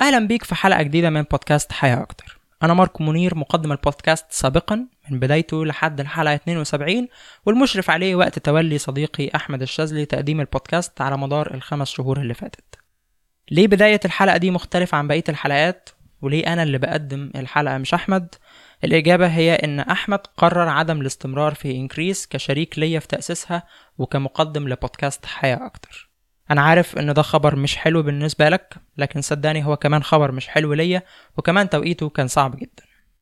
أهلا بيك في حلقة جديدة من بودكاست حياة أكتر أنا ماركو منير مقدم البودكاست سابقا من بدايته لحد الحلقة 72 والمشرف عليه وقت تولي صديقي أحمد الشاذلي تقديم البودكاست على مدار الخمس شهور اللي فاتت ليه بداية الحلقة دي مختلفة عن بقية الحلقات وليه أنا اللي بقدم الحلقة مش أحمد الإجابة هي إن أحمد قرر عدم الاستمرار في إنكريس كشريك ليا في تأسيسها وكمقدم لبودكاست حياة أكتر أنا عارف إن ده خبر مش حلو بالنسبة لك لكن صدقني هو كمان خبر مش حلو ليا وكمان توقيته كان صعب جدا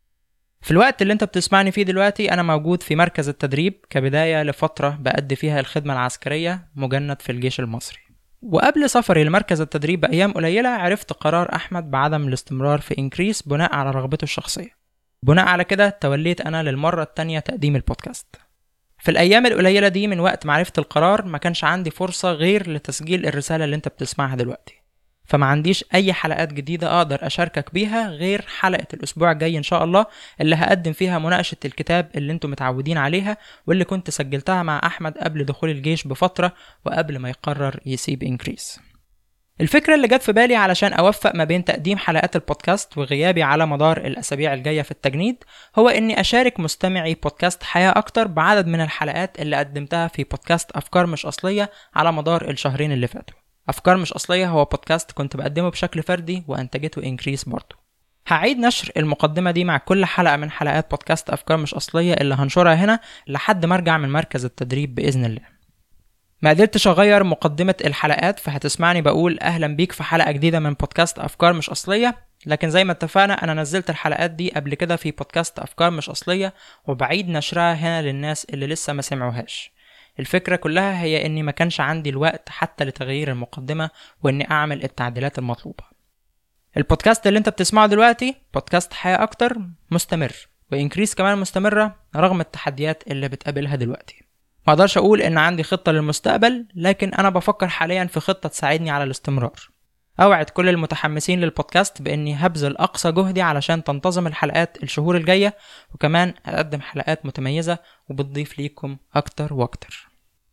في الوقت اللي انت بتسمعني فيه دلوقتي انا موجود في مركز التدريب كبداية لفترة بأدي فيها الخدمة العسكرية مجند في الجيش المصري وقبل سفري لمركز التدريب بأيام قليلة عرفت قرار أحمد بعدم الاستمرار في إنكريس بناء على رغبته الشخصية بناء على كده توليت أنا للمرة التانية تقديم البودكاست في الأيام القليلة دي من وقت معرفة القرار ما كانش عندي فرصة غير لتسجيل الرسالة اللي انت بتسمعها دلوقتي فما عنديش أي حلقات جديدة أقدر أشاركك بيها غير حلقة الأسبوع الجاي إن شاء الله اللي هقدم فيها مناقشة الكتاب اللي انتم متعودين عليها واللي كنت سجلتها مع أحمد قبل دخول الجيش بفترة وقبل ما يقرر يسيب إنكريس الفكرة اللي جت في بالي علشان أوفق ما بين تقديم حلقات البودكاست وغيابي على مدار الأسابيع الجاية في التجنيد هو إني أشارك مستمعي بودكاست حياة أكتر بعدد من الحلقات اللي قدمتها في بودكاست أفكار مش أصلية على مدار الشهرين اللي فاتوا أفكار مش أصلية هو بودكاست كنت بقدمه بشكل فردي وأنتجته إنكريس برضه هعيد نشر المقدمة دي مع كل حلقة من حلقات بودكاست أفكار مش أصلية اللي هنشرها هنا لحد ما أرجع من مركز التدريب بإذن الله ما قدرتش اغير مقدمة الحلقات فهتسمعني بقول اهلا بيك في حلقة جديدة من بودكاست افكار مش اصلية لكن زي ما اتفقنا انا نزلت الحلقات دي قبل كده في بودكاست افكار مش اصلية وبعيد نشرها هنا للناس اللي لسه ما سمعوهاش الفكرة كلها هي اني ما كانش عندي الوقت حتى لتغيير المقدمة واني اعمل التعديلات المطلوبة البودكاست اللي انت بتسمعه دلوقتي بودكاست حياة اكتر مستمر وانكريس كمان مستمرة رغم التحديات اللي بتقابلها دلوقتي ما اقدرش اقول ان عندي خطه للمستقبل لكن انا بفكر حاليا في خطه تساعدني على الاستمرار اوعد كل المتحمسين للبودكاست باني هبذل اقصى جهدي علشان تنتظم الحلقات الشهور الجايه وكمان اقدم حلقات متميزه وبتضيف ليكم اكتر واكتر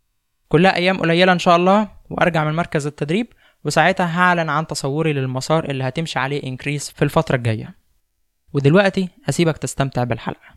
كلها ايام قليله ان شاء الله وارجع من مركز التدريب وساعتها هعلن عن تصوري للمسار اللي هتمشي عليه انكريس في الفتره الجايه ودلوقتي هسيبك تستمتع بالحلقه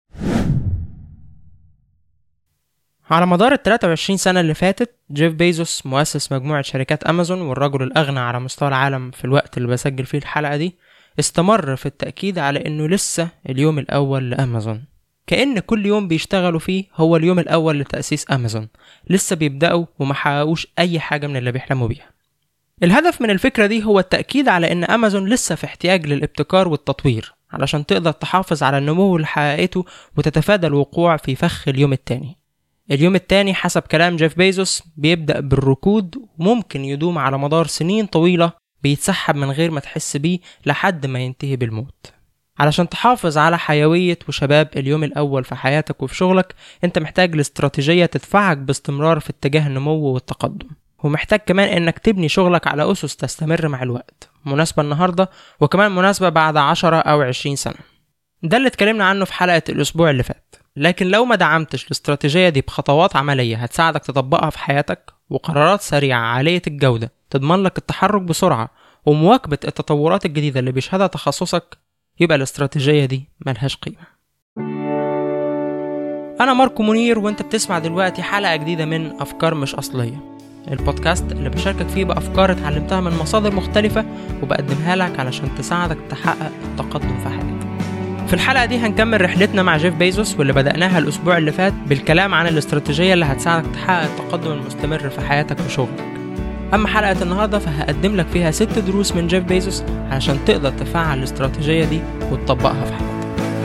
على مدار ال 23 سنة اللي فاتت جيف بيزوس مؤسس مجموعة شركات أمازون والرجل الأغنى على مستوى العالم في الوقت اللي بسجل فيه الحلقة دي استمر في التأكيد على إنه لسه اليوم الأول لأمازون كأن كل يوم بيشتغلوا فيه هو اليوم الأول لتأسيس أمازون لسه بيبدأوا وما حققوش أي حاجة من اللي بيحلموا بيها الهدف من الفكرة دي هو التأكيد على إن أمازون لسه في احتياج للابتكار والتطوير علشان تقدر تحافظ على النمو اللي حققته وتتفادى الوقوع في فخ اليوم التاني اليوم التاني حسب كلام جيف بيزوس بيبدأ بالركود وممكن يدوم على مدار سنين طويلة بيتسحب من غير ما تحس بيه لحد ما ينتهي بالموت علشان تحافظ على حيوية وشباب اليوم الأول في حياتك وفي شغلك أنت محتاج لاستراتيجية تدفعك باستمرار في اتجاه النمو والتقدم ومحتاج كمان انك تبني شغلك على أسس تستمر مع الوقت مناسبة النهاردة وكمان مناسبة بعد عشرة أو عشرين سنة ده اللي اتكلمنا عنه في حلقة الأسبوع اللي فات لكن لو ما دعمتش الاستراتيجية دي بخطوات عملية هتساعدك تطبقها في حياتك وقرارات سريعة عالية الجودة تضمن لك التحرك بسرعة ومواكبة التطورات الجديدة اللي بيشهدها تخصصك يبقى الاستراتيجية دي ملهاش قيمة أنا ماركو منير وأنت بتسمع دلوقتي حلقة جديدة من أفكار مش أصلية البودكاست اللي بشاركك فيه بأفكار اتعلمتها من مصادر مختلفة وبقدمها لك علشان تساعدك تحقق التقدم في حياتك في الحلقة دي هنكمل رحلتنا مع جيف بيزوس واللي بدأناها الأسبوع اللي فات بالكلام عن الاستراتيجية اللي هتساعدك تحقق التقدم المستمر في حياتك وشغلك أما حلقة النهاردة فهقدم لك فيها ست دروس من جيف بيزوس علشان تقدر تفعل الاستراتيجية دي وتطبقها في حياتك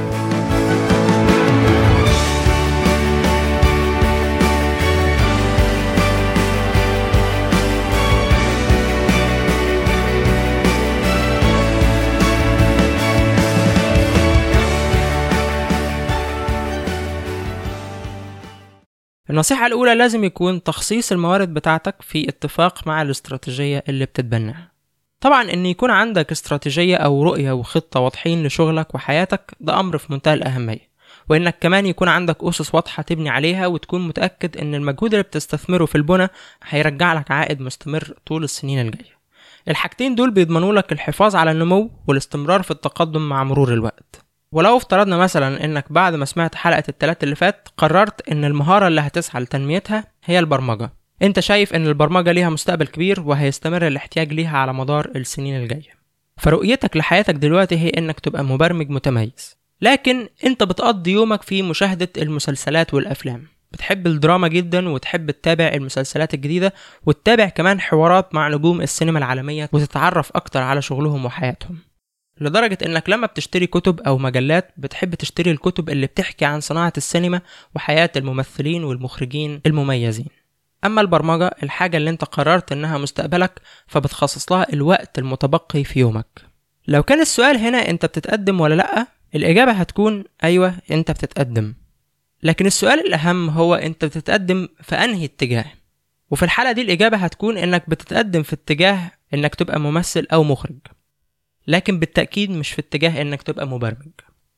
النصيحة الأولى لازم يكون تخصيص الموارد بتاعتك في اتفاق مع الاستراتيجية اللي بتتبناها طبعا ان يكون عندك استراتيجية او رؤية وخطة واضحين لشغلك وحياتك ده امر في منتهى الاهمية وانك كمان يكون عندك اسس واضحة تبني عليها وتكون متأكد ان المجهود اللي بتستثمره في البنى هيرجع لك عائد مستمر طول السنين الجاية الحاجتين دول بيضمنوا لك الحفاظ على النمو والاستمرار في التقدم مع مرور الوقت ولو افترضنا مثلا انك بعد ما سمعت حلقة التلات اللي فات قررت ان المهارة اللي هتسعى لتنميتها هي البرمجة انت شايف ان البرمجة ليها مستقبل كبير وهيستمر الاحتياج ليها على مدار السنين الجاية فرؤيتك لحياتك دلوقتي هي انك تبقى مبرمج متميز لكن انت بتقضي يومك في مشاهدة المسلسلات والافلام بتحب الدراما جدا وتحب تتابع المسلسلات الجديدة وتتابع كمان حوارات مع نجوم السينما العالمية وتتعرف أكتر على شغلهم وحياتهم لدرجة إنك لما بتشتري كتب أو مجلات بتحب تشتري الكتب اللي بتحكي عن صناعة السينما وحياة الممثلين والمخرجين المميزين أما البرمجة الحاجة اللي أنت قررت إنها مستقبلك فبتخصص لها الوقت المتبقي في يومك لو كان السؤال هنا أنت بتتقدم ولا لأ الإجابة هتكون أيوة أنت بتتقدم لكن السؤال الأهم هو أنت بتتقدم في أنهي اتجاه وفي الحالة دي الإجابة هتكون إنك بتتقدم في اتجاه إنك تبقى ممثل أو مخرج لكن بالتأكيد مش في اتجاه إنك تبقى مبرمج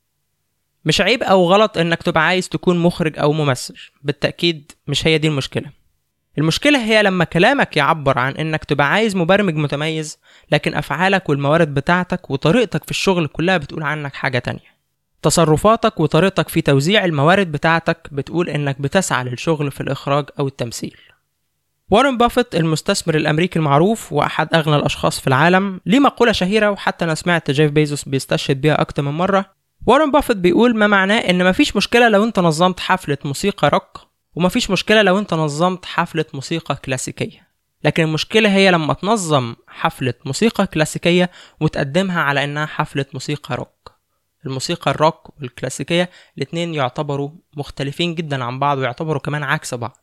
مش عيب أو غلط إنك تبقى عايز تكون مخرج أو ممثل بالتأكيد مش هي دي المشكلة المشكلة هي لما كلامك يعبر عن إنك تبقى عايز مبرمج متميز لكن أفعالك والموارد بتاعتك وطريقتك في الشغل كلها بتقول عنك حاجة تانية تصرفاتك وطريقتك في توزيع الموارد بتاعتك بتقول إنك بتسعى للشغل في الإخراج أو التمثيل وارن بافيت المستثمر الامريكي المعروف واحد اغنى الاشخاص في العالم ليه مقوله شهيره وحتى انا سمعت جيف بيزوس بيستشهد بيها اكتر من مره وارن بافيت بيقول ما معناه ان مفيش مشكله لو انت نظمت حفله موسيقى روك ومفيش مشكله لو انت نظمت حفله موسيقى كلاسيكيه لكن المشكله هي لما تنظم حفله موسيقى كلاسيكيه وتقدمها على انها حفله موسيقى روك الموسيقى الروك والكلاسيكيه الاتنين يعتبروا مختلفين جدا عن بعض ويعتبروا كمان عكس بعض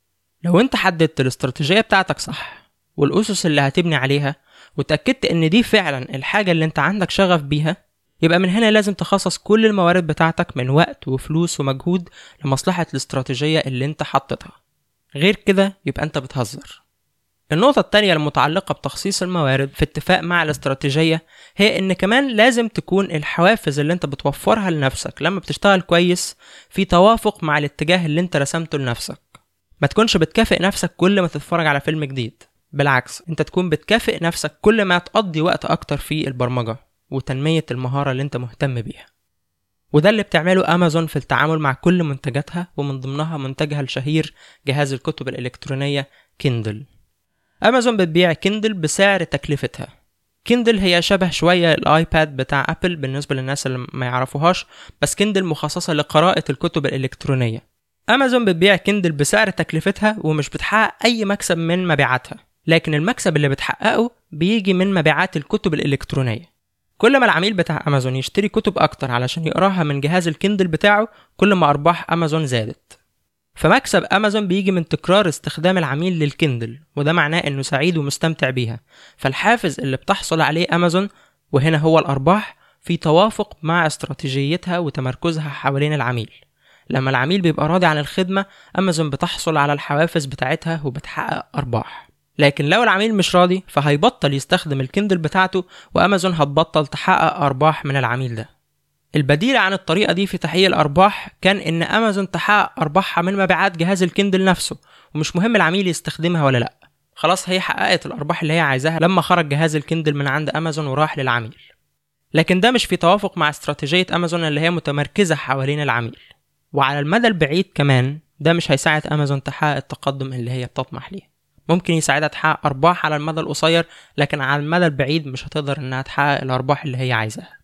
لو انت حددت الاستراتيجية بتاعتك صح والأسس اللي هتبني عليها وتأكدت إن دي فعلا الحاجة اللي انت عندك شغف بيها يبقى من هنا لازم تخصص كل الموارد بتاعتك من وقت وفلوس ومجهود لمصلحة الاستراتيجية اللي انت حطتها غير كده يبقى انت بتهزر النقطة التانية المتعلقة بتخصيص الموارد في اتفاق مع الاستراتيجية هي ان كمان لازم تكون الحوافز اللي انت بتوفرها لنفسك لما بتشتغل كويس في توافق مع الاتجاه اللي انت رسمته لنفسك ما تكونش بتكافئ نفسك كل ما تتفرج على فيلم جديد بالعكس انت تكون بتكافئ نفسك كل ما تقضي وقت اكتر في البرمجة وتنمية المهارة اللي انت مهتم بيها وده اللي بتعمله امازون في التعامل مع كل منتجاتها ومن ضمنها منتجها الشهير جهاز الكتب الالكترونية كيندل امازون بتبيع كيندل بسعر تكلفتها كيندل هي شبه شوية الايباد بتاع ابل بالنسبة للناس اللي ما يعرفوهاش بس كيندل مخصصة لقراءة الكتب الالكترونية امازون بتبيع كندل بسعر تكلفتها ومش بتحقق اي مكسب من مبيعاتها لكن المكسب اللي بتحققه بيجي من مبيعات الكتب الالكترونيه كل ما العميل بتاع امازون يشتري كتب اكتر علشان يقراها من جهاز الكندل بتاعه كل ما ارباح امازون زادت فمكسب امازون بيجي من تكرار استخدام العميل للكندل وده معناه انه سعيد ومستمتع بيها فالحافز اللي بتحصل عليه امازون وهنا هو الارباح في توافق مع استراتيجيتها وتمركزها حوالين العميل لما العميل بيبقى راضي عن الخدمة أمازون بتحصل على الحوافز بتاعتها وبتحقق أرباح لكن لو العميل مش راضي فهيبطل يستخدم الكندل بتاعته وأمازون هتبطل تحقق أرباح من العميل ده البديل عن الطريقة دي في تحقيق الأرباح كان إن أمازون تحقق أرباحها من مبيعات جهاز الكندل نفسه ومش مهم العميل يستخدمها ولا لأ خلاص هي حققت الأرباح اللي هي عايزاها لما خرج جهاز الكندل من عند أمازون وراح للعميل لكن ده مش في توافق مع استراتيجية أمازون اللي هي متمركزة حوالين العميل وعلى المدى البعيد كمان ده مش هيساعد امازون تحقق التقدم اللي هي بتطمح ليه ممكن يساعدها تحقق ارباح على المدى القصير لكن على المدى البعيد مش هتقدر انها تحقق الارباح اللي هي عايزاها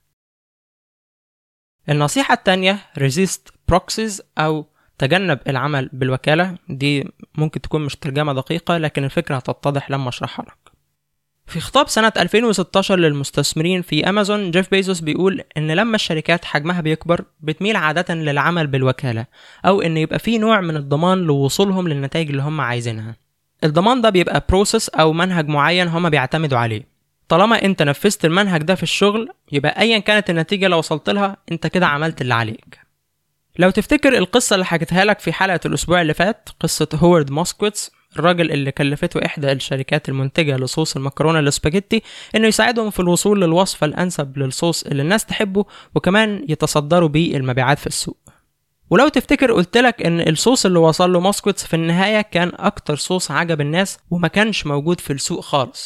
النصيحة التانية resist proxies أو تجنب العمل بالوكالة دي ممكن تكون مش ترجمة دقيقة لكن الفكرة هتتضح لما أشرحها لك في خطاب سنة 2016 للمستثمرين في أمازون جيف بيزوس بيقول إن لما الشركات حجمها بيكبر بتميل عادة للعمل بالوكالة أو إن يبقى في نوع من الضمان لوصولهم للنتائج اللي هم عايزينها الضمان ده بيبقى بروسيس أو منهج معين هم بيعتمدوا عليه طالما انت نفذت المنهج ده في الشغل يبقى ايا كانت النتيجة لو وصلت لها انت كده عملت اللي عليك لو تفتكر القصة اللي حكيتها لك في حلقة الأسبوع اللي فات قصة هوارد موسكويتس الراجل اللي كلفته إحدى الشركات المنتجة لصوص المكرونة الاسباجيتي إنه يساعدهم في الوصول للوصفة الأنسب للصوص اللي الناس تحبه وكمان يتصدروا بيه المبيعات في السوق ولو تفتكر قلت لك ان الصوص اللي وصل له موسكويتس في النهايه كان اكتر صوص عجب الناس وما كانش موجود في السوق خالص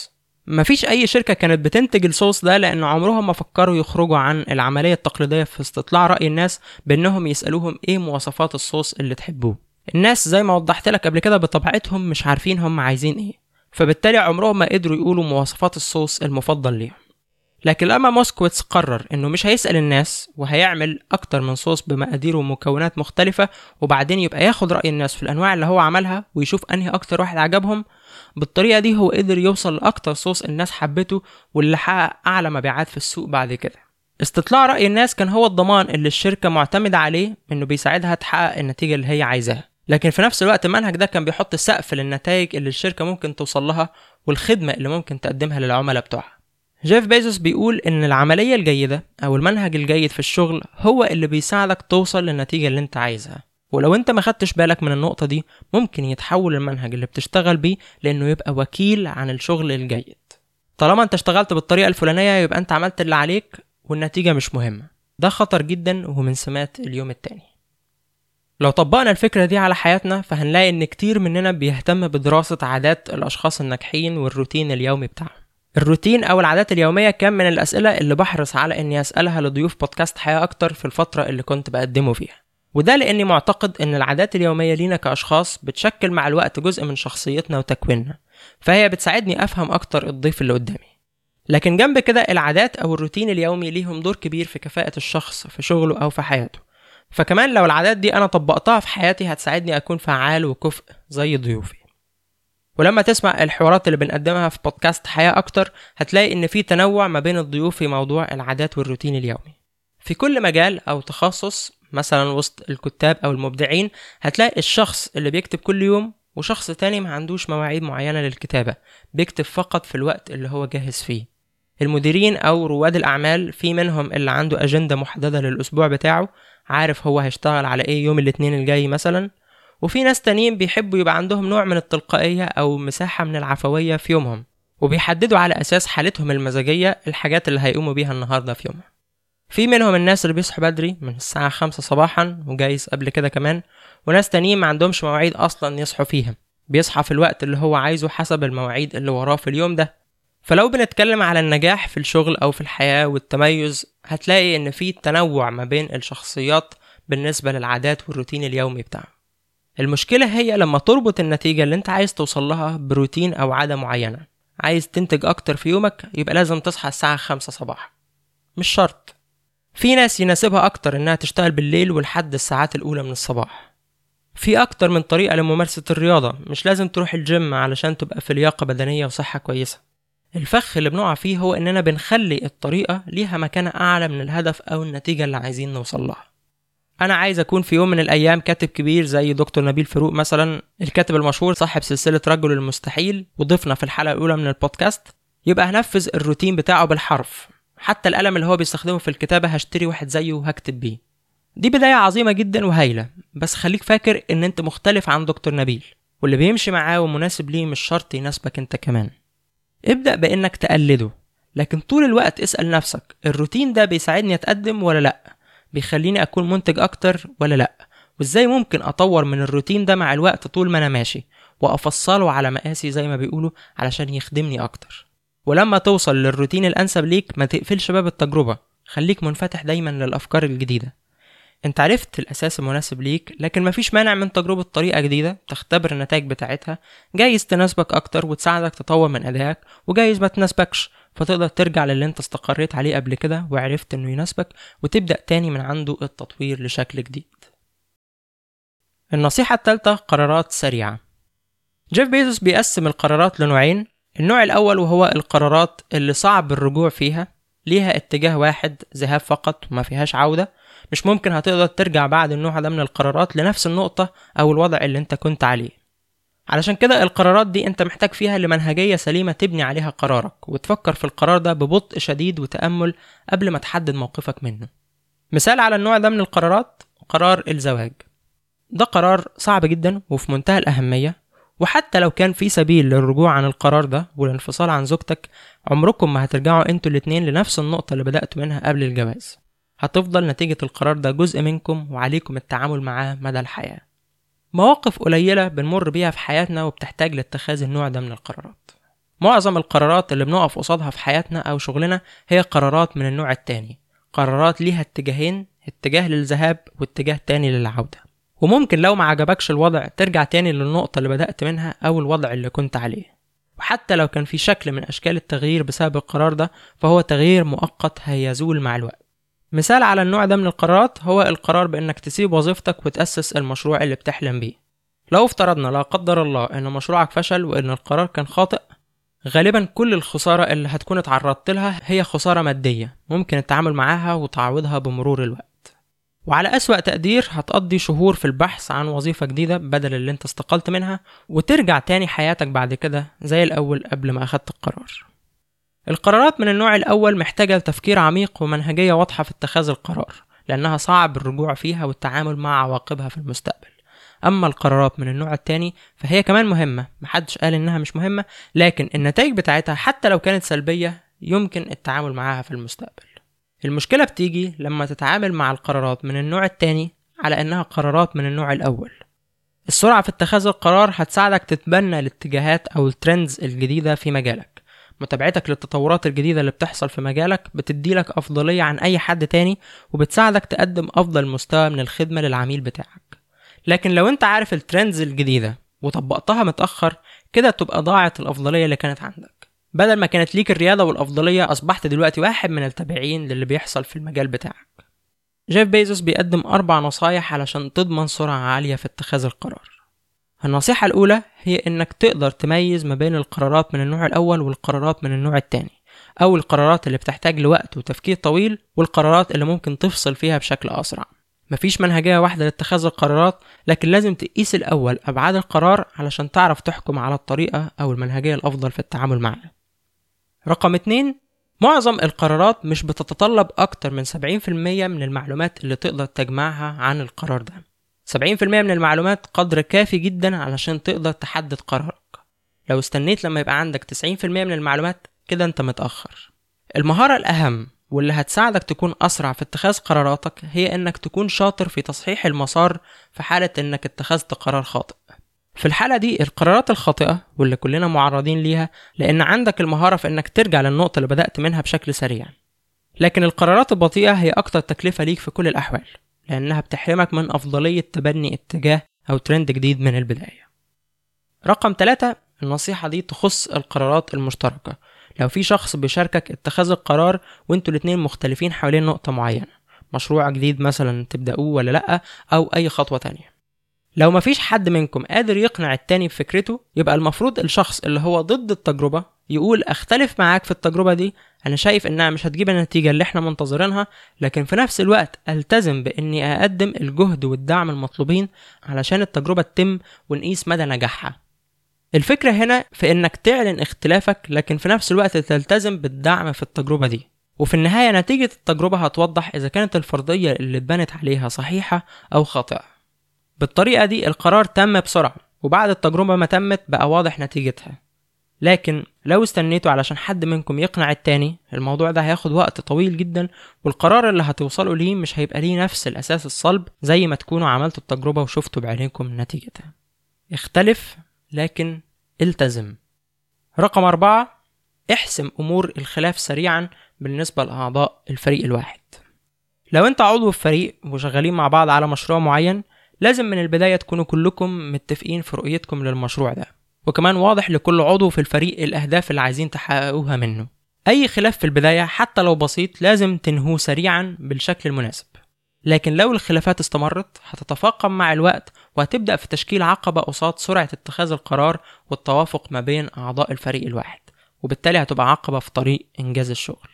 مفيش أي شركة كانت بتنتج الصوص ده لأن عمرهم ما فكروا يخرجوا عن العملية التقليدية في استطلاع رأي الناس بأنهم يسألوهم إيه مواصفات الصوص اللي تحبوه الناس زي ما وضحت لك قبل كده بطبيعتهم مش عارفين هم عايزين إيه فبالتالي عمرهم ما قدروا يقولوا مواصفات الصوص المفضل ليهم لكن لما موسكويتس قرر انه مش هيسأل الناس وهيعمل اكتر من صوص بمقادير ومكونات مختلفة وبعدين يبقى ياخد رأي الناس في الانواع اللي هو عملها ويشوف انهي اكتر واحد عجبهم بالطريقة دي هو قدر يوصل لاكتر صوص الناس حبته واللي حقق اعلى مبيعات في السوق بعد كده استطلاع رأي الناس كان هو الضمان اللي الشركة معتمدة عليه انه بيساعدها تحقق النتيجة اللي هي عايزاها لكن في نفس الوقت المنهج ده كان بيحط سقف للنتائج اللي الشركة ممكن توصل لها والخدمة اللي ممكن تقدمها للعملاء بتوعها جيف بيزوس بيقول إن العملية الجيدة أو المنهج الجيد في الشغل هو اللي بيساعدك توصل للنتيجة اللي أنت عايزها ولو أنت ما خدتش بالك من النقطة دي ممكن يتحول المنهج اللي بتشتغل بيه لأنه يبقى وكيل عن الشغل الجيد طالما أنت اشتغلت بالطريقة الفلانية يبقى أنت عملت اللي عليك والنتيجة مش مهمة ده خطر جدا ومن سمات اليوم التاني لو طبقنا الفكرة دي على حياتنا فهنلاقي إن كتير مننا بيهتم بدراسة عادات الأشخاص الناجحين والروتين اليومي بتاعهم الروتين أو العادات اليومية كان من الأسئلة اللي بحرص على إني أسألها لضيوف بودكاست حياة أكتر في الفترة اللي كنت بقدمه فيها وده لأني معتقد إن العادات اليومية لينا كأشخاص بتشكل مع الوقت جزء من شخصيتنا وتكويننا فهي بتساعدني أفهم أكتر الضيف اللي قدامي لكن جنب كده العادات أو الروتين اليومي ليهم دور كبير في كفاءة الشخص في شغله أو في حياته فكمان لو العادات دي أنا طبقتها في حياتي هتساعدني أكون فعال وكفء زي ضيوفي ولما تسمع الحوارات اللي بنقدمها في بودكاست حياة أكتر هتلاقي إن في تنوع ما بين الضيوف في موضوع العادات والروتين اليومي في كل مجال أو تخصص مثلا وسط الكتاب أو المبدعين هتلاقي الشخص اللي بيكتب كل يوم وشخص تاني ما عندوش مواعيد معينة للكتابة بيكتب فقط في الوقت اللي هو جاهز فيه المديرين أو رواد الأعمال في منهم اللي عنده أجندة محددة للأسبوع بتاعه عارف هو هيشتغل على إيه يوم الاثنين الجاي مثلا وفي ناس تانيين بيحبوا يبقى عندهم نوع من التلقائية أو مساحة من العفوية في يومهم وبيحددوا على أساس حالتهم المزاجية الحاجات اللي هيقوموا بيها النهاردة في يومهم في منهم الناس اللي بيصحوا بدري من الساعة خمسة صباحا وجايز قبل كده كمان وناس تانيين ما عندهمش مواعيد أصلا يصحوا فيها بيصحى في الوقت اللي هو عايزه حسب المواعيد اللي وراه في اليوم ده فلو بنتكلم على النجاح في الشغل أو في الحياة والتميز هتلاقي إن في تنوع ما بين الشخصيات بالنسبة للعادات والروتين اليومي بتاعهم المشكلة هي لما تربط النتيجة اللي انت عايز توصل لها بروتين أو عادة معينة عايز تنتج أكتر في يومك يبقى لازم تصحى الساعة خمسة صباحا مش شرط في ناس يناسبها أكتر إنها تشتغل بالليل ولحد الساعات الأولى من الصباح في أكتر من طريقة لممارسة الرياضة مش لازم تروح الجيم علشان تبقى في لياقة بدنية وصحة كويسة الفخ اللي بنقع فيه هو إننا بنخلي الطريقة ليها مكانة أعلى من الهدف أو النتيجة اللي عايزين نوصل لها أنا عايز أكون في يوم من الأيام كاتب كبير زي دكتور نبيل فاروق مثلا الكاتب المشهور صاحب سلسلة رجل المستحيل وضيفنا في الحلقة الأولى من البودكاست يبقى هنفذ الروتين بتاعه بالحرف حتى القلم اللي هو بيستخدمه في الكتابة هشتري واحد زيه وهكتب بيه دي بداية عظيمة جدا وهايلة بس خليك فاكر إن أنت مختلف عن دكتور نبيل واللي بيمشي معاه ومناسب ليه مش شرط يناسبك أنت كمان ابدأ بإنك تقلده لكن طول الوقت اسأل نفسك الروتين ده بيساعدني أتقدم ولا لأ بيخليني أكون منتج أكتر ولا لأ وإزاي ممكن أطور من الروتين ده مع الوقت طول ما أنا ماشي وأفصله على مقاسي زي ما بيقولوا علشان يخدمني أكتر ولما توصل للروتين الأنسب ليك ما تقفلش باب التجربة خليك منفتح دايما للأفكار الجديدة انت عرفت الأساس المناسب ليك لكن مفيش مانع من تجربة طريقة جديدة تختبر النتائج بتاعتها جايز تناسبك أكتر وتساعدك تطور من أدائك وجايز ما تناسبكش فتقدر ترجع للي انت استقريت عليه قبل كده وعرفت انه يناسبك وتبدأ تاني من عنده التطوير لشكل جديد النصيحة التالتة قرارات سريعة جيف بيزوس بيقسم القرارات لنوعين النوع الأول وهو القرارات اللي صعب الرجوع فيها ليها اتجاه واحد ذهاب فقط وما فيهاش عودة مش ممكن هتقدر ترجع بعد النوع ده من القرارات لنفس النقطة أو الوضع اللي انت كنت عليه علشان كده القرارات دي انت محتاج فيها لمنهجية سليمة تبني عليها قرارك وتفكر في القرار ده ببطء شديد وتأمل قبل ما تحدد موقفك منه مثال على النوع ده من القرارات قرار الزواج ده قرار صعب جدا وفي منتهى الأهمية وحتى لو كان في سبيل للرجوع عن القرار ده والانفصال عن زوجتك عمركم ما هترجعوا انتوا الاتنين لنفس النقطة اللي بدأتوا منها قبل الجواز هتفضل نتيجة القرار ده جزء منكم وعليكم التعامل معاه مدى الحياة مواقف قليلة بنمر بيها في حياتنا وبتحتاج لاتخاذ النوع ده من القرارات معظم القرارات اللي بنقف قصادها في حياتنا أو شغلنا هي قرارات من النوع التاني قرارات ليها اتجاهين اتجاه للذهاب واتجاه تاني للعودة وممكن لو ما عجبكش الوضع ترجع تاني للنقطة اللي بدأت منها أو الوضع اللي كنت عليه وحتى لو كان في شكل من أشكال التغيير بسبب القرار ده فهو تغيير مؤقت هيزول مع الوقت مثال على النوع ده من القرارات هو القرار بإنك تسيب وظيفتك وتأسس المشروع اللي بتحلم بيه لو افترضنا لا قدر الله إن مشروعك فشل وإن القرار كان خاطئ غالبا كل الخسارة اللي هتكون اتعرضت لها هي خسارة مادية ممكن التعامل معاها وتعويضها بمرور الوقت وعلى أسوأ تقدير هتقضي شهور في البحث عن وظيفة جديدة بدل اللي انت استقلت منها وترجع تاني حياتك بعد كده زي الأول قبل ما أخدت القرار القرارات من النوع الأول محتاجة تفكير عميق ومنهجية واضحة في اتخاذ القرار لأنها صعب الرجوع فيها والتعامل مع عواقبها في المستقبل أما القرارات من النوع التاني فهي كمان مهمة محدش قال إنها مش مهمة لكن النتائج بتاعتها حتى لو كانت سلبية يمكن التعامل معاها في المستقبل المشكلة بتيجي لما تتعامل مع القرارات من النوع التاني على إنها قرارات من النوع الأول السرعة في اتخاذ القرار هتساعدك تتبنى الاتجاهات أو الترندز الجديدة في مجالك متابعتك للتطورات الجديدة اللي بتحصل في مجالك بتديلك أفضلية عن أي حد تاني وبتساعدك تقدم أفضل مستوى من الخدمة للعميل بتاعك لكن لو انت عارف الترندز الجديدة وطبقتها متأخر كده تبقى ضاعت الأفضلية اللي كانت عندك بدل ما كانت ليك الريادة والأفضلية أصبحت دلوقتي واحد من التابعين للي بيحصل في المجال بتاعك جيف بيزوس بيقدم أربع نصايح علشان تضمن سرعة عالية في اتخاذ القرار النصيحة الأولى هي إنك تقدر تميز ما بين القرارات من النوع الأول والقرارات من النوع التاني أو القرارات اللي بتحتاج لوقت وتفكير طويل والقرارات اللي ممكن تفصل فيها بشكل أسرع مفيش منهجية واحدة لاتخاذ القرارات لكن لازم تقيس الأول أبعاد القرار علشان تعرف تحكم على الطريقة أو المنهجية الأفضل في التعامل معاه رقم اتنين معظم القرارات مش بتتطلب أكتر من 70% من المعلومات اللي تقدر تجمعها عن القرار ده 70% من المعلومات قدر كافي جدا علشان تقدر تحدد قرارك لو استنيت لما يبقى عندك 90% من المعلومات كده انت متأخر المهارة الأهم واللي هتساعدك تكون أسرع في اتخاذ قراراتك هي إنك تكون شاطر في تصحيح المسار في حالة إنك اتخذت قرار خاطئ في الحالة دي القرارات الخاطئة واللي كلنا معرضين ليها لأن عندك المهارة في إنك ترجع للنقطة اللي بدأت منها بشكل سريع لكن القرارات البطيئة هي أكتر تكلفة ليك في كل الأحوال لأنها بتحرمك من أفضلية تبني اتجاه أو ترند جديد من البداية رقم ثلاثة النصيحة دي تخص القرارات المشتركة لو في شخص بيشاركك اتخاذ القرار وانتوا الاتنين مختلفين حوالين نقطة معينة مشروع جديد مثلا تبدأوه ولا لأ أو أي خطوة تانية لو مفيش حد منكم قادر يقنع التاني بفكرته يبقى المفروض الشخص اللي هو ضد التجربة يقول اختلف معاك في التجربة دي انا شايف انها مش هتجيب النتيجة اللي احنا منتظرينها لكن في نفس الوقت التزم باني اقدم الجهد والدعم المطلوبين علشان التجربة تتم ونقيس مدى نجاحها الفكرة هنا في انك تعلن اختلافك لكن في نفس الوقت تلتزم بالدعم في التجربة دي وفي النهاية نتيجة التجربة هتوضح إذا كانت الفرضية اللي اتبنت عليها صحيحة أو خاطئة بالطريقة دي القرار تم بسرعة وبعد التجربة ما تمت بقى واضح نتيجتها لكن لو استنيتوا علشان حد منكم يقنع التاني الموضوع ده هياخد وقت طويل جدا والقرار اللي هتوصلوا ليه مش هيبقى ليه نفس الأساس الصلب زي ما تكونوا عملتوا التجربة وشفتوا بعينيكم نتيجتها اختلف لكن التزم رقم أربعة احسم أمور الخلاف سريعا بالنسبة لأعضاء الفريق الواحد لو انت عضو في فريق وشغالين مع بعض على مشروع معين لازم من البداية تكونوا كلكم متفقين في رؤيتكم للمشروع ده وكمان واضح لكل عضو في الفريق الأهداف اللي عايزين تحققوها منه أي خلاف في البداية حتى لو بسيط لازم تنهوه سريعا بالشكل المناسب لكن لو الخلافات استمرت هتتفاقم مع الوقت وهتبدأ في تشكيل عقبة قصاد سرعة اتخاذ القرار والتوافق ما بين أعضاء الفريق الواحد وبالتالي هتبقى عقبة في طريق إنجاز الشغل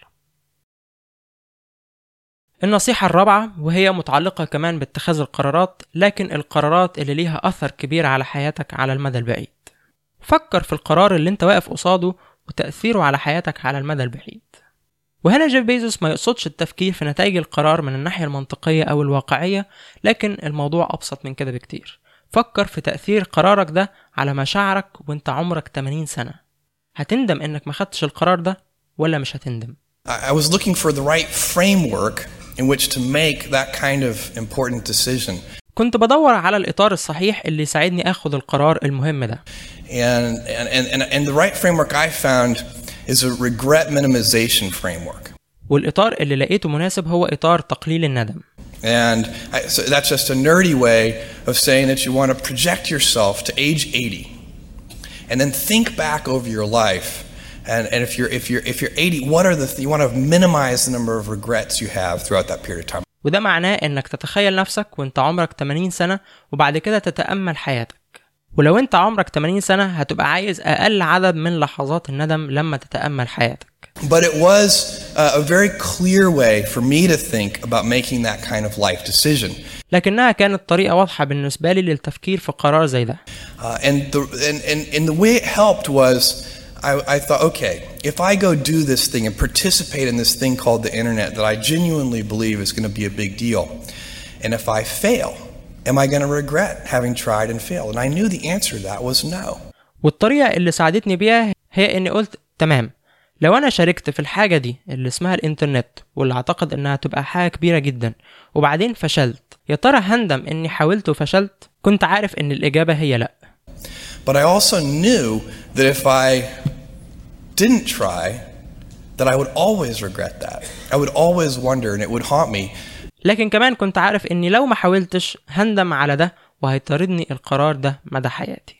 النصيحة الرابعة وهي متعلقة كمان باتخاذ القرارات لكن القرارات اللي ليها أثر كبير على حياتك على المدى البعيد فكر في القرار اللي انت واقف قصاده وتأثيره على حياتك على المدى البعيد وهنا جيف بيزوس ما يقصدش التفكير في نتائج القرار من الناحية المنطقية أو الواقعية لكن الموضوع أبسط من كده بكتير فكر في تأثير قرارك ده على مشاعرك وانت عمرك 80 سنة هتندم انك ما خدتش القرار ده ولا مش هتندم I was looking for the right framework in which to make that kind of important decision. كنت بدور على الإطار الصحيح اللي يساعدني أخذ القرار المهم ده And, and, and, and the right framework I found is a regret minimization framework. والإطار اللي لقيته مناسب هو إطار تقليل الندم And I, so that's just a nerdy way of saying that you want to project yourself to age 80 and then think back over your life. And, and if, you're, if, you're, if you're 80, what are the, th- you want to minimize the number of regrets you have throughout that period of time. وده معناه إنك تتخيل نفسك وإنت عمرك 80 سنة وبعد كده تتأمل حياتك ولو إنت عمرك 80 سنة هتبقى عايز أقل عدد من لحظات الندم لما تتأمل حياتك But it was uh, a very clear way for me to think about making that kind of life decision. لكنها كانت طريقة واضحة بالنسبة لي للتفكير في قرار زي ده Uh, and, the, and, and, and the way it helped was I, I thought, okay, if I go do this thing and participate in this thing called the internet that I genuinely believe is going to be a big deal, and if I fail, am I going to regret having tried and failed? And I knew the answer to that was no. والطريقة اللي ساعدتني بيها هي إني قلت تمام لو أنا شاركت في الحاجة دي اللي اسمها الإنترنت واللي أعتقد إنها تبقى حاجة كبيرة جدا وبعدين فشلت يا ترى هندم إني حاولت وفشلت كنت عارف إن الإجابة هي لأ But I also knew that if I didn't try, that I would always regret that. I would always wonder and it would haunt me لكن كمان كنت عارف إني لو ما حاولتش هندم على ده وهيطاردني القرار ده مدى حياتي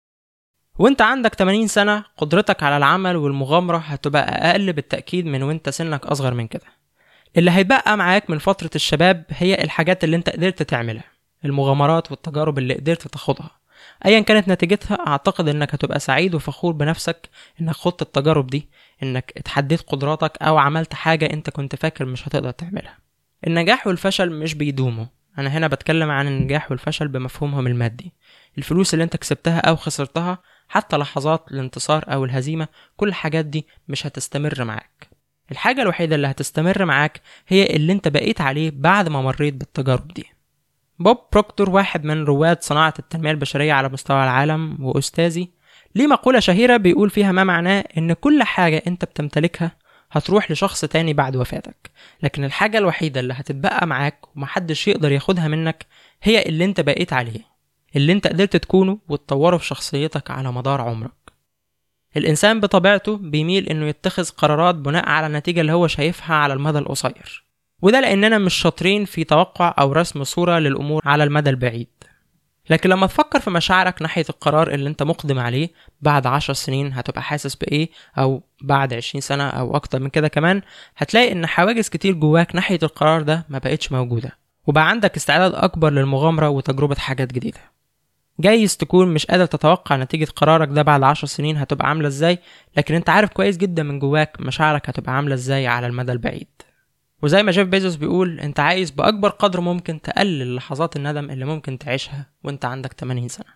وانت عندك 80 سنة قدرتك على العمل والمغامرة هتبقى أقل بالتأكيد من وانت سنك أصغر من كده اللي هيبقى معاك من فترة الشباب هي الحاجات اللي انت قدرت تعملها المغامرات والتجارب اللي قدرت تاخدها ايا كانت نتيجتها اعتقد انك هتبقى سعيد وفخور بنفسك انك خدت التجارب دي انك اتحديت قدراتك او عملت حاجة انت كنت فاكر مش هتقدر تعملها النجاح والفشل مش بيدوموا انا هنا بتكلم عن النجاح والفشل بمفهومهم المادي الفلوس اللي انت كسبتها او خسرتها حتى لحظات الانتصار او الهزيمة كل الحاجات دي مش هتستمر معاك الحاجة الوحيدة اللي هتستمر معاك هي اللي انت بقيت عليه بعد ما مريت بالتجارب دي بوب بروكتور واحد من رواد صناعة التنمية البشرية على مستوى العالم وأستاذي ليه مقولة شهيرة بيقول فيها ما معناه إن كل حاجة أنت بتمتلكها هتروح لشخص تاني بعد وفاتك لكن الحاجة الوحيدة اللي هتتبقى معاك ومحدش يقدر ياخدها منك هي اللي انت بقيت عليه اللي انت قدرت تكونه وتطوره في شخصيتك على مدار عمرك الإنسان بطبيعته بيميل إنه يتخذ قرارات بناء على النتيجة اللي هو شايفها على المدى القصير وده لأننا مش شاطرين في توقع أو رسم صورة للأمور على المدى البعيد لكن لما تفكر في مشاعرك ناحية القرار اللي انت مقدم عليه بعد عشر سنين هتبقى حاسس بإيه أو بعد عشرين سنة أو أكتر من كده كمان هتلاقي إن حواجز كتير جواك ناحية القرار ده ما بقتش موجودة وبقى عندك استعداد أكبر للمغامرة وتجربة حاجات جديدة جايز تكون مش قادر تتوقع نتيجة قرارك ده بعد عشر سنين هتبقى عاملة ازاي لكن انت عارف كويس جدا من جواك مشاعرك هتبقى عاملة ازاي على المدى البعيد وزي ما جيف بيزوس بيقول انت عايز بأكبر قدر ممكن تقلل لحظات الندم اللي ممكن تعيشها وانت عندك 80 سنة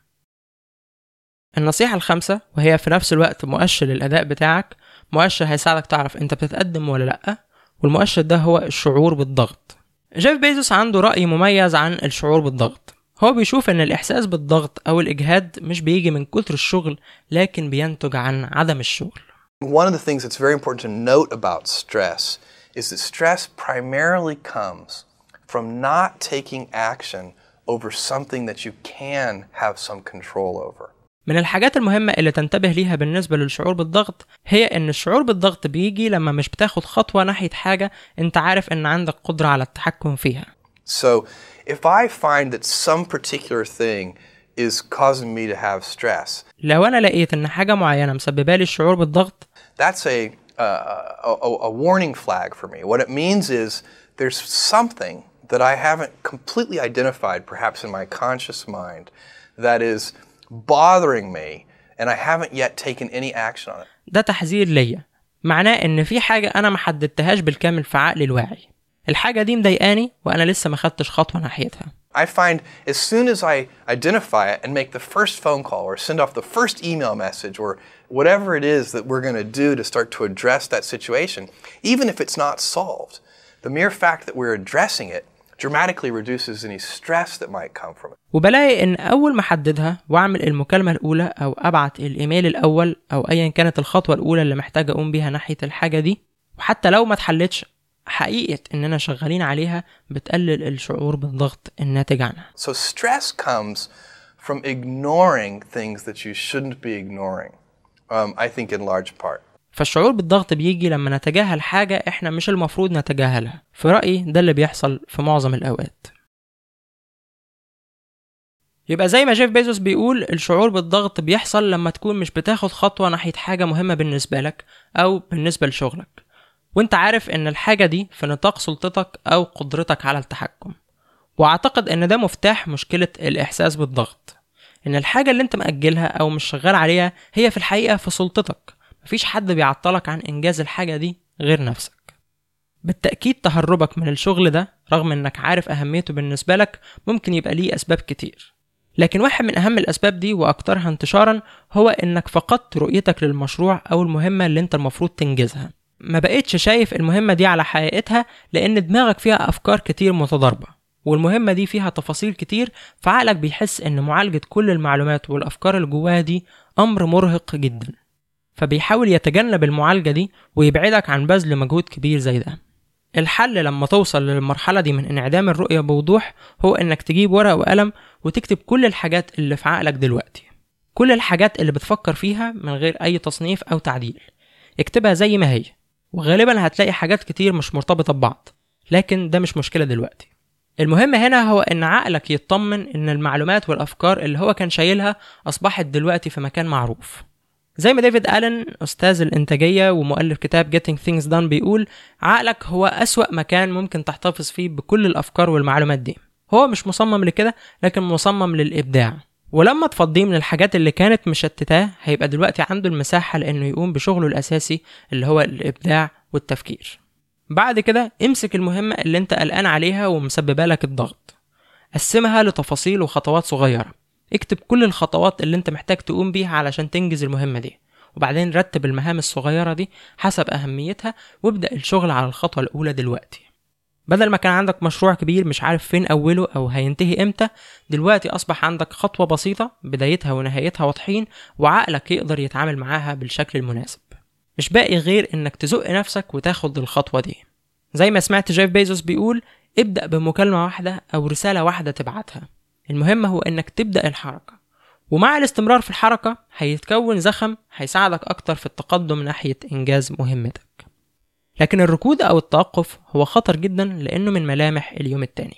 النصيحة الخامسة وهي في نفس الوقت مؤشر للأداء بتاعك مؤشر هيساعدك تعرف انت بتتقدم ولا لأ والمؤشر ده هو الشعور بالضغط جيف بيزوس عنده رأي مميز عن الشعور بالضغط هو بيشوف ان الإحساس بالضغط أو الإجهاد مش بيجي من كتر الشغل لكن بينتج عن عدم الشغل One of the things that's very important to note about stress is that stress primarily comes from not taking action over something that you can have some control over. من الحاجات المهمة اللي تنتبه ليها بالنسبة للشعور بالضغط هي إن الشعور بالضغط بيجي لما مش بتاخد خطوة ناحية حاجة أنت عارف إن عندك قدرة على التحكم فيها So if I find that some particular thing is causing me to have stress, لو أنا لقيت إن حاجة معينة مسببة لي الشعور بالضغط that's a, uh, a, a, a warning flag for me. What it means is there's something that I haven't completely identified, perhaps in my conscious mind, that is bothering me, and I haven't yet taken any action on it. ده تحذير ليا معناه إن في حاجة أنا ما حددتهاش بالكامل في عقلي الواعي الحاجة دي مضايقاني وأنا لسه ما خدتش خطوة ناحيتها I find as soon as I identify it and make the first phone call or send off the first email message or whatever it is that we're going to do to start to address that situation, even if it's not solved, the mere fact that we're addressing it dramatically reduces any stress that might come from it. وبلاقي ان اول ما احددها واعمل المكالمه الاولى او ابعت الايميل الاول او ايا كانت الخطوه الاولى اللي محتاج اقوم بيها ناحيه الحاجه دي وحتى لو ما اتحلتش حقيقة إننا شغالين عليها بتقلل الشعور بالضغط الناتج عنها So stress comes from ignoring things that you shouldn't be ignoring, um, I think in large part. فالشعور بالضغط بيجي لما نتجاهل حاجة إحنا مش المفروض نتجاهلها في رأيي ده اللي بيحصل في معظم الأوقات يبقى زي ما جيف بيزوس بيقول الشعور بالضغط بيحصل لما تكون مش بتاخد خطوة ناحية حاجة مهمة بالنسبة لك أو بالنسبة لشغلك وانت عارف ان الحاجة دي في نطاق سلطتك أو قدرتك على التحكم وأعتقد ان ده مفتاح مشكلة الإحساس بالضغط ان الحاجة اللي انت مأجلها أو مش شغال عليها هي في الحقيقة في سلطتك مفيش حد بيعطلك عن إنجاز الحاجة دي غير نفسك بالتأكيد تهربك من الشغل ده رغم انك عارف أهميته بالنسبة لك ممكن يبقى ليه أسباب كتير لكن واحد من أهم الأسباب دي وأكثرها انتشارا هو إنك فقدت رؤيتك للمشروع أو المهمة اللي أنت المفروض تنجزها ما بقيتش شايف المهمة دي على حقيقتها لأن دماغك فيها أفكار كتير متضاربة والمهمة دي فيها تفاصيل كتير فعقلك بيحس إن معالجة كل المعلومات والأفكار اللي جواها دي أمر مرهق جدا فبيحاول يتجنب المعالجة دي ويبعدك عن بذل مجهود كبير زي ده الحل لما توصل للمرحلة دي من انعدام الرؤية بوضوح هو انك تجيب ورقة وقلم وتكتب كل الحاجات اللي في عقلك دلوقتي كل الحاجات اللي بتفكر فيها من غير اي تصنيف او تعديل اكتبها زي ما هي وغالبا هتلاقي حاجات كتير مش مرتبطة ببعض لكن ده مش مشكلة دلوقتي المهم هنا هو ان عقلك يطمن ان المعلومات والافكار اللي هو كان شايلها اصبحت دلوقتي في مكان معروف زي ما ديفيد ألن أستاذ الإنتاجية ومؤلف كتاب Getting Things Done بيقول عقلك هو أسوأ مكان ممكن تحتفظ فيه بكل الأفكار والمعلومات دي هو مش مصمم لكده لكن مصمم للإبداع ولما تفضيه من الحاجات اللي كانت مشتتاه هيبقى دلوقتي عنده المساحة لأنه يقوم بشغله الأساسي اللي هو الإبداع والتفكير بعد كده امسك المهمة اللي انت قلقان عليها ومسببة لك الضغط قسمها لتفاصيل وخطوات صغيرة اكتب كل الخطوات اللي انت محتاج تقوم بيها علشان تنجز المهمة دي وبعدين رتب المهام الصغيرة دي حسب أهميتها وابدأ الشغل على الخطوة الأولى دلوقتي بدل ما كان عندك مشروع كبير مش عارف فين أوله أو هينتهي إمتى دلوقتي أصبح عندك خطوة بسيطة بدايتها ونهايتها واضحين وعقلك يقدر يتعامل معاها بالشكل المناسب مش باقي غير إنك تزق نفسك وتاخد الخطوة دي زي ما سمعت جيف بيزوس بيقول ابدأ بمكالمة واحدة أو رسالة واحدة تبعتها المهم هو انك تبدأ الحركة ومع الاستمرار في الحركة هيتكون زخم هيساعدك أكتر في التقدم ناحية إنجاز مهمتك لكن الركود أو التوقف هو خطر جدا لأنه من ملامح اليوم التاني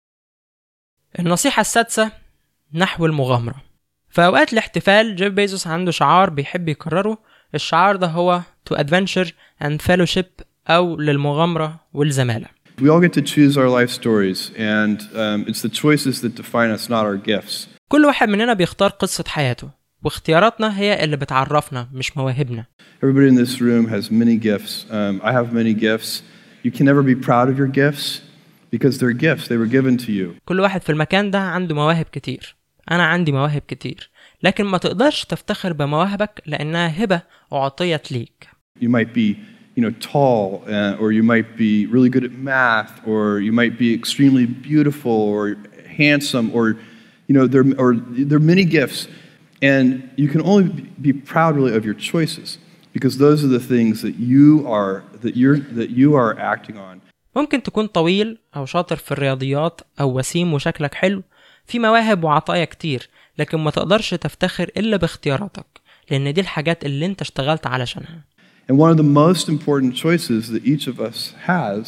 النصيحة السادسة نحو المغامرة في أوقات الاحتفال جيف بيزوس عنده شعار بيحب يكرره الشعار ده هو to adventure and fellowship أو للمغامرة والزمالة We all get to choose our life stories, and um, it's the choices that define us, not our gifts. كل واحد مننا بيختار قصة حياته واختياراتنا هي اللي بتعرفنا مش مواهبنا Everybody in this room has many gifts. Um, I have many gifts. You can never be proud of your gifts because they're gifts, they were given to you. كل واحد في المكان ده عنده مواهب كتير أنا عندي مواهب كتير لكن ما تقدرش تفتخر بمواهبك لأنها هبة أعطيت ليك You might be you know, tall, uh, or you might be really good at math, or you might be extremely beautiful, or handsome, or you know, there, or there are many gifts, and you can only be proud really of your choices because those are the things that you are that you're that you are acting on. ممكن تكون طويل أو شاطر في الرياضيات أو وسيم وشكلك حلو في مواهب وعطايا كتير لكن ما تقدرش تفتخر إلا باختياراتك لأن دي الحاجات اللي انت اشتغلت علشانها And one of the most important choices that each of us has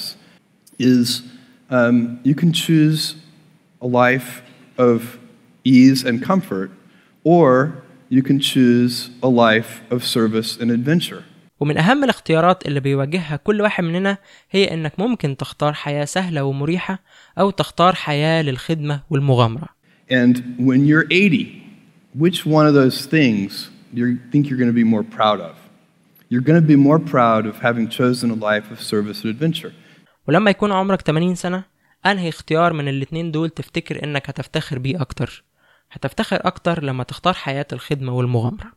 is um, you can choose a life of ease and comfort, or you can choose a life of service and adventure. ومن أهم الاختيارات اللي بيواجهها كل واحد مننا هي إنك ممكن تختار حياة سهلة ومريحة أو تختار حياة للخدمة والمغامرة And when you're 80, which one of those things do you think you're going to be more proud of? You're going to be more proud of having chosen a life of service and adventure. ولما يكون عمرك 80 سنة أنهي اختيار من الاتنين دول تفتكر إنك هتفتخر بيه أكتر هتفتخر أكتر لما تختار حياة الخدمة والمغامرة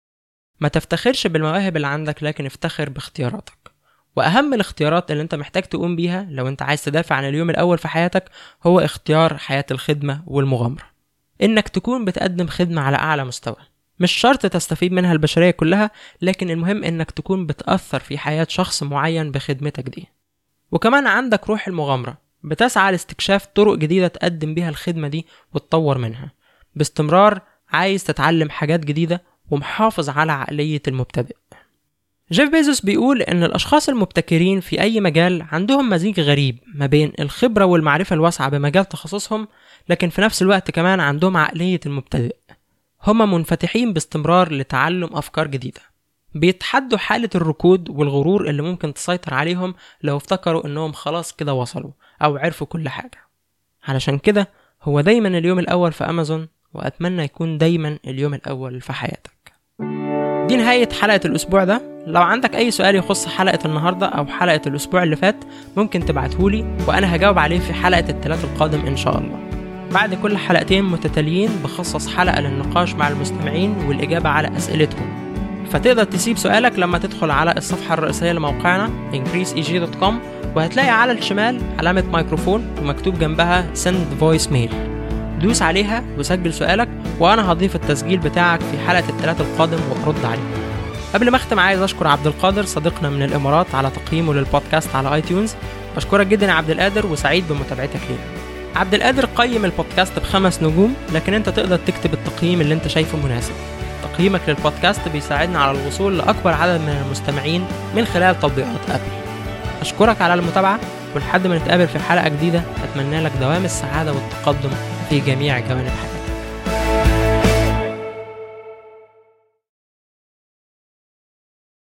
ما تفتخرش بالمواهب اللي عندك لكن افتخر باختياراتك وأهم الاختيارات اللي انت محتاج تقوم بيها لو انت عايز تدافع عن اليوم الأول في حياتك هو اختيار حياة الخدمة والمغامرة إنك تكون بتقدم خدمة على أعلى مستوى مش شرط تستفيد منها البشرية كلها لكن المهم إنك تكون بتأثر في حياة شخص معين بخدمتك دي وكمان عندك روح المغامرة بتسعى لاستكشاف طرق جديدة تقدم بيها الخدمة دي وتطور منها باستمرار عايز تتعلم حاجات جديدة ومحافظ على عقلية المبتدئ جيف بيزوس بيقول إن الأشخاص المبتكرين في أي مجال عندهم مزيج غريب ما بين الخبرة والمعرفة الواسعة بمجال تخصصهم لكن في نفس الوقت كمان عندهم عقلية المبتدئ هم منفتحين باستمرار لتعلم أفكار جديدة بيتحدوا حالة الركود والغرور اللي ممكن تسيطر عليهم لو افتكروا إنهم خلاص كده وصلوا أو عرفوا كل حاجة علشان كده هو دايما اليوم الأول في أمازون وأتمنى يكون دايما اليوم الأول في حياتك دي نهاية حلقة الأسبوع ده لو عندك أي سؤال يخص حلقة النهاردة أو حلقة الأسبوع اللي فات ممكن تبعتهولي وأنا هجاوب عليه في حلقة الثلاث القادم إن شاء الله بعد كل حلقتين متتاليين بخصص حلقة للنقاش مع المستمعين والإجابة على أسئلتهم فتقدر تسيب سؤالك لما تدخل على الصفحة الرئيسية لموقعنا increaseeg.com وهتلاقي على الشمال علامة ميكروفون ومكتوب جنبها send voice mail دوس عليها وسجل سؤالك وأنا هضيف التسجيل بتاعك في حلقة الثلاث القادم وأرد عليه قبل ما اختم عايز اشكر عبد القادر صديقنا من الامارات على تقييمه للبودكاست على اي تيونز بشكرك جدا يا عبد القادر وسعيد بمتابعتك لينا عبد القادر قيم البودكاست بخمس نجوم لكن انت تقدر تكتب التقييم اللي انت شايفه مناسب تقييمك للبودكاست بيساعدنا على الوصول لاكبر عدد من المستمعين من خلال تطبيقات ابل اشكرك على المتابعه ولحد ما نتقابل في حلقه جديده اتمنى لك دوام السعاده والتقدم في جميع جوانب حياتك